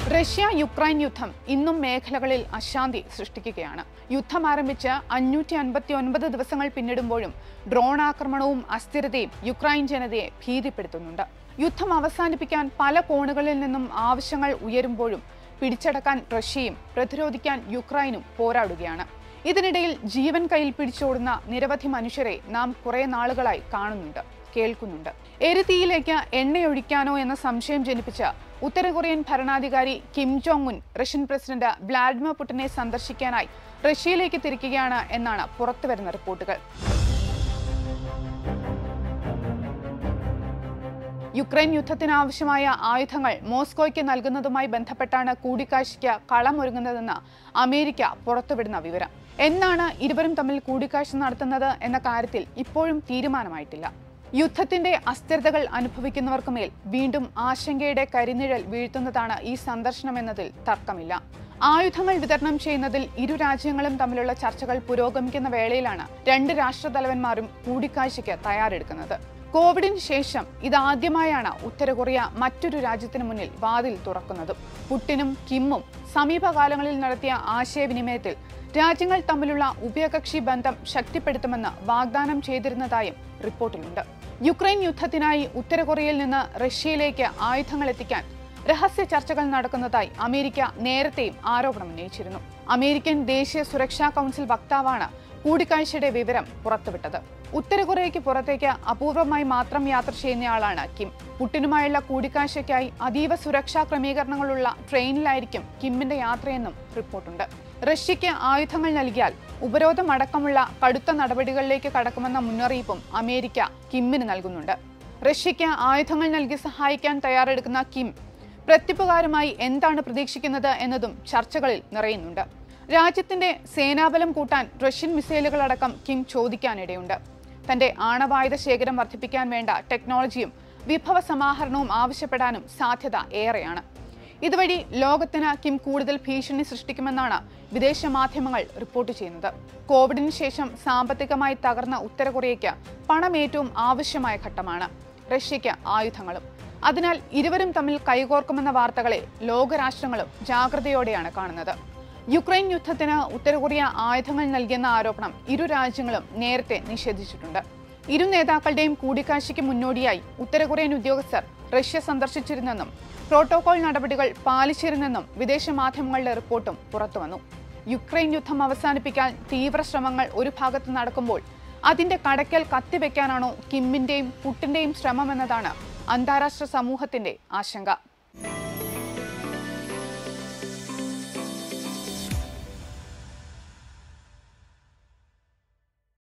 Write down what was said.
Russia Ukraine യുദ്ധം ഇന്നും മേഖലകളിൽ അശാന്തി സൃഷ്ടിക്കുകയാണ് യുദ്ധം ആരംഭിച്ച് അഞ്ഞൂറ്റി അൻപത്തി ഒൻപത് ദിവസങ്ങൾ പിന്നിടുമ്പോഴും ഡ്രോൺ ആക്രമണവും അസ്ഥിരതയും യുക്രൈൻ ജനതയെ ഭീതിപ്പെടുത്തുന്നുണ്ട് യുദ്ധം അവസാനിപ്പിക്കാൻ പല കോണുകളിൽ നിന്നും ആവശ്യങ്ങൾ ഉയരുമ്പോഴും പിടിച്ചടക്കാൻ റഷ്യയും പ്രതിരോധിക്കാൻ യുക്രൈനും പോരാടുകയാണ് ഇതിനിടയിൽ ജീവൻ കയ്യിൽ പിടിച്ചോടുന്ന നിരവധി മനുഷ്യരെ നാം കുറെ നാളുകളായി കാണുന്നുണ്ട് കേൾക്കുന്നുണ്ട് എരുതിയിലേക്ക് എണ്ണയൊഴിക്കാനോ എന്ന സംശയം ജനിപ്പിച്ച ഉത്തര കൊറിയൻ ഭരണാധികാരി Kim Jong Un Russian president Vladimir പുടിനെ സന്ദർശിക്കാനായി റഷ്യയിലേക്ക് തിരിക്കുകയാണ് എന്നാണ് പുറത്തുവരുന്ന റിപ്പോർട്ടുകൾ യുക്രൈൻ യുദ്ധത്തിന് ആവശ്യമായ ആയുധങ്ങൾ മോസ്കോയ്ക്ക് നൽകുന്നതുമായി ബന്ധപ്പെട്ടാണ് കൂടിക്കാഴ്ചയ്ക്ക് കളമൊരുങ്ങുന്നതെന്ന് അമേരിക്ക പുറത്തുവിടുന്ന വിവരം എന്നാണ് ഇരുവരും തമ്മിൽ കൂടിക്കാഴ്ച നടത്തുന്നത് എന്ന കാര്യത്തിൽ ഇപ്പോഴും തീരുമാനമായിട്ടില്ല യുദ്ധത്തിന്റെ അസ്ഥിരതകൾ അനുഭവിക്കുന്നവർക്ക് മേൽ വീണ്ടും ആശങ്കയുടെ കരിനിഴൽ വീഴ്ത്തുന്നതാണ് ഈ സന്ദർശനം എന്നതിൽ തർക്കമില്ല ആയുധങ്ങൾ വിതരണം ചെയ്യുന്നതിൽ ഇരു രാജ്യങ്ങളും തമ്മിലുള്ള ചർച്ചകൾ പുരോഗമിക്കുന്ന വേളയിലാണ് രണ്ട് രാഷ്ട്രതലവന്മാരും കൂടിക്കാഴ്ചയ്ക്ക് തയ്യാറെടുക്കുന്നത് കോവിഡിന് ശേഷം ഇതാദ്യമായാണ് ഉത്തര കൊറിയ മറ്റൊരു രാജ്യത്തിന് മുന്നിൽ വാതിൽ തുറക്കുന്നതും പുട്ടിനും കിമ്മും സമീപകാലങ്ങളിൽ നടത്തിയ ആശയവിനിമയത്തിൽ രാജ്യങ്ങൾ തമ്മിലുള്ള ഉഭയകക്ഷി ബന്ധം ശക്തിപ്പെടുത്തുമെന്ന് വാഗ്ദാനം ചെയ്തിരുന്നതായും റിപ്പോർട്ടിലുണ്ട് യുക്രൈൻ യുദ്ധത്തിനായി ഉത്തര കൊറിയയിൽ നിന്ന് റഷ്യയിലേക്ക് ആയുധങ്ങൾ എത്തിക്കാൻ രഹസ്യ ചർച്ചകൾ നടക്കുന്നതായി അമേരിക്ക നേരത്തെയും ആരോപണം ഉന്നയിച്ചിരുന്നു അമേരിക്കൻ ദേശീയ സുരക്ഷാ കൗൺസിൽ വക്താവാണ് കൂടിക്കാഴ്ചയുടെ വിവരം പുറത്തുവിട്ടത് ഉത്തര കൊറിയയ്ക്ക് പുറത്തേക്ക് അപൂർവമായി മാത്രം യാത്ര ചെയ്യുന്നയാളാണ് കിം പുട്ടിനുമായുള്ള കൂടിക്കാഴ്ചയ്ക്കായി അതീവ സുരക്ഷാ ക്രമീകരണങ്ങളുള്ള ട്രെയിനിലായിരിക്കും കിമ്മിന്റെ യാത്രയെന്നും റിപ്പോർട്ടുണ്ട് റഷ്യയ്ക്ക് ആയുധങ്ങൾ നൽകിയാൽ ഉപരോധം അടക്കമുള്ള കടുത്ത നടപടികളിലേക്ക് കടക്കുമെന്ന മുന്നറിയിപ്പും അമേരിക്ക കിമ്മിന് നൽകുന്നുണ്ട് റഷ്യയ്ക്ക് ആയുധങ്ങൾ നൽകി സഹായിക്കാൻ തയ്യാറെടുക്കുന്ന കിം പ്രത്യുപകാരമായി എന്താണ് പ്രതീക്ഷിക്കുന്നത് എന്നതും ചർച്ചകളിൽ നിറയുന്നുണ്ട് രാജ്യത്തിന്റെ സേനാബലം കൂട്ടാൻ റഷ്യൻ മിസൈലുകളടക്കം കിം ചോദിക്കാനിടയുണ്ട് തന്റെ ആണവായുധ ശേഖരം വർദ്ധിപ്പിക്കാൻ വേണ്ട ടെക്നോളജിയും വിഭവ സമാഹരണവും ആവശ്യപ്പെടാനും സാധ്യത ഏറെയാണ് ഇതുവഴി ലോകത്തിന് കിം കൂടുതൽ ഭീഷണി സൃഷ്ടിക്കുമെന്നാണ് വിദേശ മാധ്യമങ്ങൾ റിപ്പോർട്ട് ചെയ്യുന്നത് കോവിഡിന് ശേഷം സാമ്പത്തികമായി തകർന്ന ഉത്തര കൊറിയയ്ക്ക് പണം ഏറ്റവും ആവശ്യമായ ഘട്ടമാണ് റഷ്യയ്ക്ക് ആയുധങ്ങളും അതിനാൽ ഇരുവരും തമ്മിൽ കൈകോർക്കുമെന്ന വാർത്തകളെ ലോകരാഷ്ട്രങ്ങളും ജാഗ്രതയോടെയാണ് കാണുന്നത് യുക്രൈൻ യുദ്ധത്തിന് ഉത്തര കൊറിയ ആയുധങ്ങൾ നൽകിയെന്ന ആരോപണം ഇരു രാജ്യങ്ങളും നേരത്തെ നിഷേധിച്ചിട്ടുണ്ട് ഇരു നേതാക്കളുടെയും കൂടിക്കാഴ്ചയ്ക്ക് മുന്നോടിയായി ഉത്തര കൊറിയൻ ഉദ്യോഗസ്ഥർ റഷ്യ സന്ദർശിച്ചിരുന്നെന്നും പ്രോട്ടോകോൾ നടപടികൾ പാലിച്ചിരുന്നെന്നും വിദേശ മാധ്യമങ്ങളുടെ റിപ്പോർട്ടും പുറത്തുവന്നു യുക്രൈൻ യുദ്ധം അവസാനിപ്പിക്കാൻ തീവ്ര ശ്രമങ്ങൾ ഒരു ഭാഗത്ത് നടക്കുമ്പോൾ അതിന്റെ കടക്കൽ കത്തിവെക്കാനാണോ കിമ്മിന്റെയും പുട്ടിന്റെയും ശ്രമമെന്നതാണ് അന്താരാഷ്ട്ര സമൂഹത്തിന്റെ ആശങ്ക